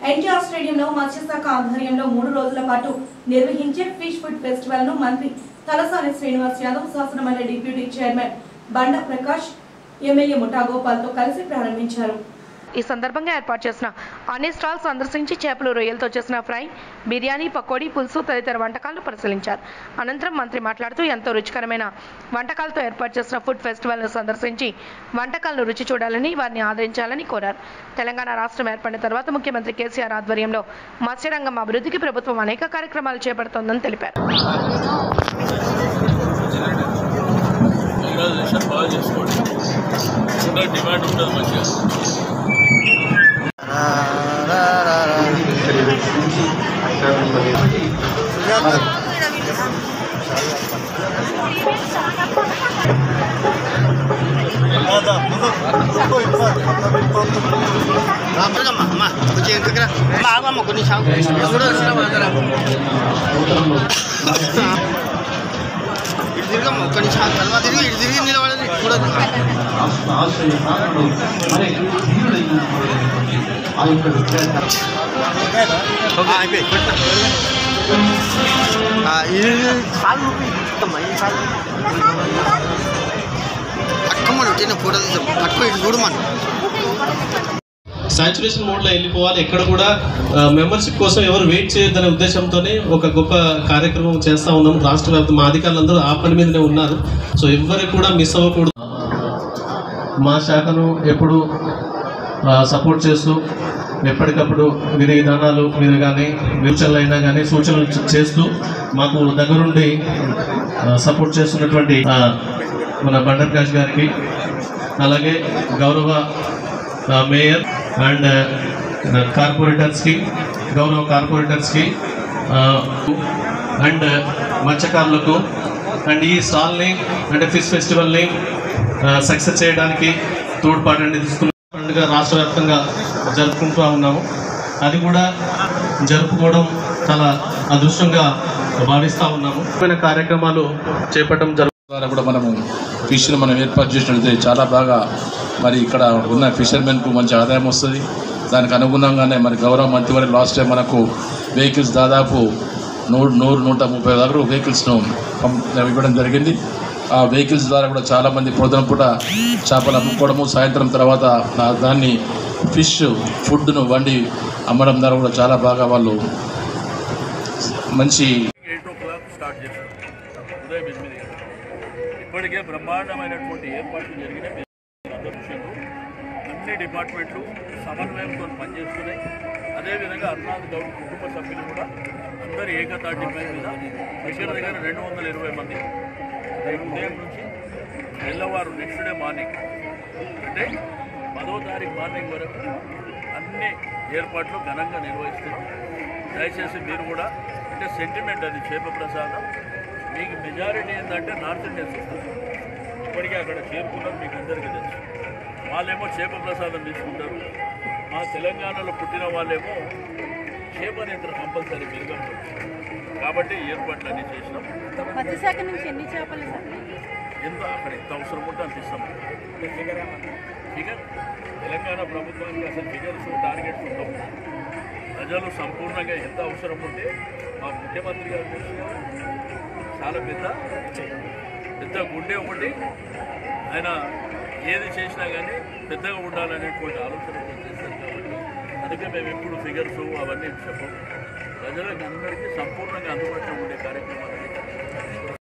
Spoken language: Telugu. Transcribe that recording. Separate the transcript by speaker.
Speaker 1: ఎన్టీఆర్ స్టేడియంలో మత్స్యశాఖ ఆధ్వర్యంలో మూడు రోజుల పాటు నిర్వహించే ఫిష్ ఫుడ్ ఫెస్టివల్ ను మంత్రి తలసాని శ్రీనివాస్ యాదవ్ శాసనమండలి డిప్యూటీ చైర్మన్ బండ ప్రకాష్ ఎమ్మెల్యే ముఠా గోపాల్ తో కలిసి ప్రారంభించారు ఈ సందర్భంగా ఏర్పాటు చేసిన అన్ని స్టాల్స్ సందర్శించి చేపలు రొయ్యలతో చేసిన ఫ్రై బిర్యానీ పకోడీ పులుసు తదితర వంటకాలను పరిశీలించారు అనంతరం మంత్రి మాట్లాడుతూ ఎంతో రుచికరమైన వంటకాలతో ఏర్పాటు చేసిన ఫుడ్ ఫెస్టివల్ను సందర్శించి వంటకాలను రుచి చూడాలని వారిని ఆదరించాలని కోరారు తెలంగాణ రాష్ట్రం ఏర్పడిన తర్వాత ముఖ్యమంత్రి కేసీఆర్ ఆధ్వర్యంలో మత్స్యరంగం అభివృద్ధికి ప్రభుత్వం అనేక కార్యక్రమాలు చేపడుతోందని తెలిపారు
Speaker 2: రిజర్వేషన్ బాగా చేసుకోండి ఇంకా డిమాండ్ ఉంటుంది మంచిగా
Speaker 3: అమ్మా అమ్మా కొంచెం వెనకకి రా. అమ్మా ఆగమ్మా కొన్ని సాగు ఇటు తిరగమ్మా కొన్ని సాగు తర్వాత తిరిగి ఇటు తిరిగి నిలబడదు చూడదు ఓకే అయిపోయి ఆ, ఇది సాగు అమ్మా ఈ సాగు పట్టుకోమను తిన్న ఫోటో తీసాం పట్టుకో ఇటు చూడమను
Speaker 4: సాచురేషన్ మోడ్లో వెళ్ళిపోవాలి ఎక్కడ కూడా మెంబర్షిప్ కోసం ఎవరు వెయిట్ చేయొద్దనే ఉద్దేశంతోనే ఒక గొప్ప కార్యక్రమం చేస్తా ఉన్నాం రాష్ట్ర వ్యాప్త మా అధికారులందరూ ఆ పని మీదనే ఉన్నారు సో ఎవరికి కూడా మిస్ అవ్వకూడదు మా శాఖను ఎప్పుడు సపోర్ట్ చేస్తూ ఎప్పటికప్పుడు విధి విధానాలు మీరు కానీ విమర్శలు అయినా కానీ సూచనలు చేస్తూ మాకు దగ్గరుండి సపోర్ట్ చేస్తున్నటువంటి ఆ, మన బండ ప్రకాష్ గారికి అలాగే గౌరవ ఆ, మేయర్ అండ్ కార్పొరేటర్స్కి గౌరవ కార్పొరేటర్స్కి ఆ, అండ్ మత్స్యకారులకు అండ్ ఈ స్టాల్ని అంటే ఫిష్ ఫెస్టివల్ని సక్సెస్ చేయడానికి తోడ్పాటు అనేది ఇస్తున్న పండుగ రాష్ట్ర వ్యాప్తంగా జరుపుకుంటూ ఉన్నాము అది కూడా జరుపుకోవడం చాలా అదృష్టంగా భావిస్తూ ఉన్నాము ముఖ్యమైన కార్యక్రమాలు చేపట్టడం జరుగు
Speaker 2: ద్వారా కూడా మనము ఫిష్ను మనం ఏర్పాటు చేసినట్లయితే చాలా బాగా మరి ఇక్కడ ఉన్న ఫిషర్మెన్కు మంచి ఆదాయం వస్తుంది దానికి అనుగుణంగానే మరి గౌరవ మంత్రి లాస్ట్ టైం మనకు వెహికల్స్ దాదాపు నూరు నూరు నూట ముప్పై వరకు వెహికల్స్ను పం- ఇవ్వడం జరిగింది ఆ వెహికల్స్ ద్వారా కూడా చాలామంది పొద్దున పూట చేపలు అమ్ముకోవడము సాయంత్రం తర్వాత ఆ దాన్ని ఫిష్ ఫుడ్ను వండి అమ్మడం ద్వారా కూడా చాలా బాగా వాళ్ళు మంచి ఎయిట్ ఓ క్లాక్ స్టార్ట్ చేశారు ఉదయం ఎనిమిది గంటలకు ఇప్పటికే బ్రహ్మాండమైనటువంటి ఏర్పాట్లు జరిగినాయి మీరు అందరూ చూశారు. అన్ని డిపార్ట్మెంట్లు సమన్వయంతో పనిచేస్తున్నాయి అదేవిధంగా అరుణాథ్ గౌడ్ కుటుంబ సభ్యులు కూడా అందరు ఏకతాటి పై మీద దగ్గర దగ్గర రెండు వందల ఇరవై మంది రేపు ఉదయం నుంచి తెల్లవారు నెక్స్ట్ డే మార్నింగ్ అంటే పదో తారీఖు మార్నింగ్ వరకు అన్ని ఏర్పాట్లు ఘనంగా నిర్వహిస్తున్నాం దయచేసి మీరు కూడా అంటే సెంటిమెంట్ అది చేప ప్రసాదం మీకు మెజారిటీ ఏంటంటే నార్త్ ఇండియన్స్ వస్తారు ఇప్పటికే అక్కడ చేరుకున్నారు మీకు అందరికీ తెలుసు వాళ్ళేమో చేప ప్రసాదం తీసుకుంటారు మా తెలంగాణలో పుట్టిన వాళ్ళేమో చేప నిద్ర కంపల్సరీ మెరుగంటారు కాబట్టి ఏర్పాట్లు అన్నీ చేసినాం
Speaker 5: మత్స్యశాఖ నుంచి ఎన్ని చేపలు సార్
Speaker 2: ఎంత అక్కడ ఎంత అవసరం ఉంటే అంత ఇస్తాం ఫిగర్ తెలంగాణ ప్రభుత్వానికి అసలు ఫిగర్స్ టార్గెట్స్ ఉండవు ప్రజలు సంపూర్ణంగా ఎంత అవసరం ఉంటే మా ముఖ్యమంత్రి గారు తెలుసు కదా, చాలా పెద్ద పెద్ద గుండె ఒకటి ఆయన ఏది చేసినా కానీ పెద్దగా ఉండాలనేటువంటి ఆలోచన చేస్తారు కాబట్టి అందుకే మేము ఎప్పుడు ఫిగర్స్ అవన్నీ చెప్పము ప్రజలకు అందరికీ సంపూర్ణంగా అందుబాటులో ఉండే కార్యక్రమం